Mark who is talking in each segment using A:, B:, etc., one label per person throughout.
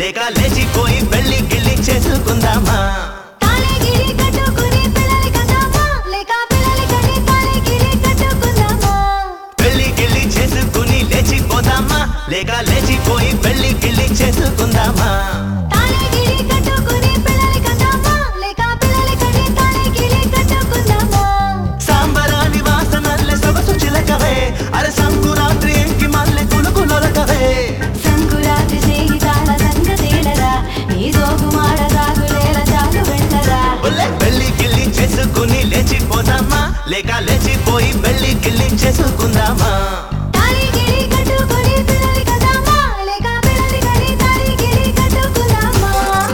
A: లేక లేచిపోయి పెళ్లి గిల్లి చేసుకుందామా
B: తాళిగిరి కట్టుకుని పిల్లలి కదామా లేక పిల్లలి కని తాళిగిరి కట్టుకుందామా
A: పెళ్లి గిల్లి చేసుకుని లేచిపోదామా లేక లేచిపోయి పెళ్లి గిల్లి చేసుకుందామా
B: తాళిగిరి కట్టుకుని పిల్లలి కదామా లేక పిల్లలి కని తాళిగిరి కట్టుకుందామా
A: సాంబరాని వాసనల్లే సొగసు చిలకవే అరే సంకురాత్రి ఎంకి మల్లె కులుకులొలకవే
B: సంకురాత్రి స్నేహితాల సంగతేలరా నీ జోగు మాడ సాగులేల చాలు వెళ్ళరా
A: ఒలే పెళ్లి గిల్లి చేసుకుని లేచిపోదామా లేక లేచిపోయి పెళ్లి గిల్లి చేసుకుందామా
B: తాళిగిరి కట్టుకుని పిల్లలి కదామా లేక పిల్లలి కని తాళిగిరి కట్టుకుందామా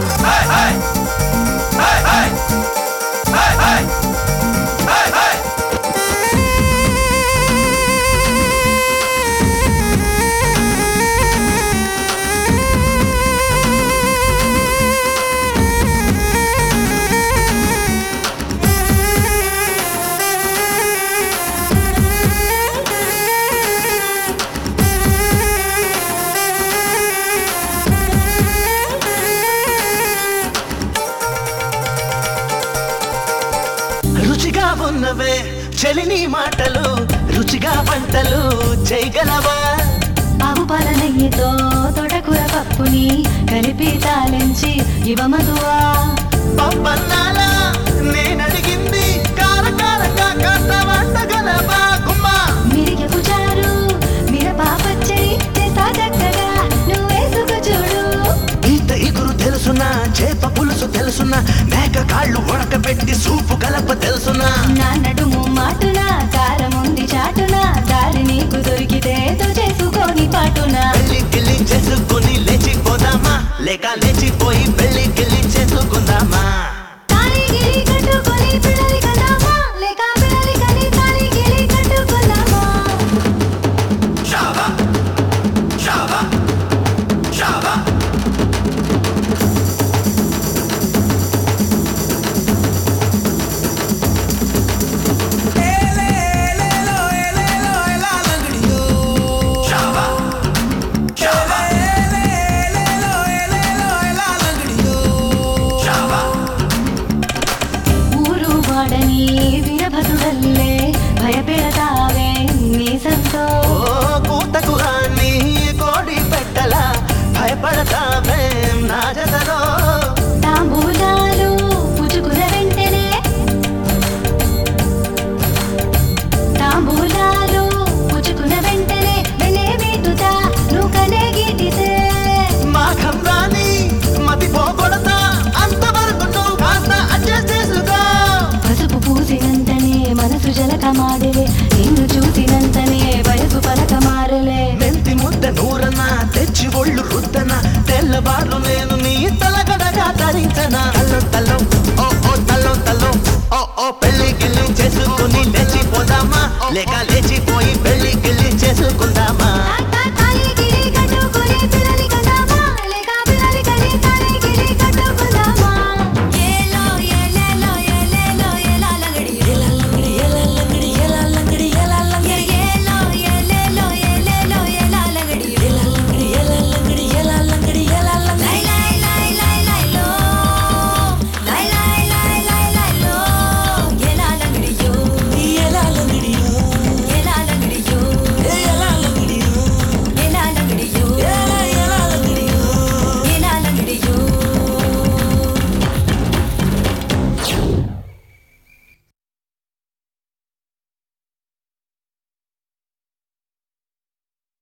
A: రుచిగా ఉన్నవే చెలిని మాటలు రుచిగా వంటలు చేయగలవా
B: ఆవు పాల నెయ్యితో తోటకూర పప్పుని కలిపి తాలించి ఇవ్వమగువా
A: పప్పన్నాలా నేనడిగింది కారకారంగా కాస్త వంటగలవా గుమ్మా
B: మిరిగపు చారు మిరపా పచ్చడి తెస్తా చక్కగా నువ్వేసుకు చూడు
A: ఈత ఇగురు తెలుసునా చేప పులుసు తెలుసునా మేక కాళ్ళు ఉడకబెట్టి సూపు కలప తెలుసునా
B: నా నడుము మాటున కారం ఉంది చాటున దారి నీకు దొరికితే తో చేసుకొని పాటున
A: పెళ్లి గిల్లి చేసుకుని లేచిపోదామా లేక లేచిపోయి పెళ్లి గిల్లి చేసుకుందామా
B: తాళిగిరి కట్టుకొని పిల్లలి కదామా లేక పిల్లలి కని తాళిగిరి కట్టుకుందామా ఊరు వాడని వీరభద్రుడల్లే భయపెడతావే మీసంతో
A: ఓ కూతకు రాని కోడి పెట్టల భయపడతావే నా జతలో
B: తాంబూలాలు పుచ్చుకున్న వెంటనే తాంబూలాలు పుచ్చుకున్న వెంటనే వెనే మీటుతా నువ్వుకనే గీటితే
A: మాఘం రాని మతి పోగొడతా అంతవరకు నువ్వు కాస్త అడ్జస్ట్ చేసుకో
B: పసుపు పూసినంతనే మనసు జలకమాడలే నిన్ను చూసినంతనే వయసు పలక మారలే
A: మెంతి ముద్ద నూరన తెచ్చి ఒళ్ళు రుద్దన తెల్లవారు నేను నీ తలగడగా ధరించనా తల్లో తల్లో ఓ ఓ తల్లో తల్లో ఓ ఓ పెళ్లి గిల్లి చేసుకుని లేచిపోదామా లేక లేచిపోయి పెళ్లి గిల్లి చేసుకుందామా
B: నా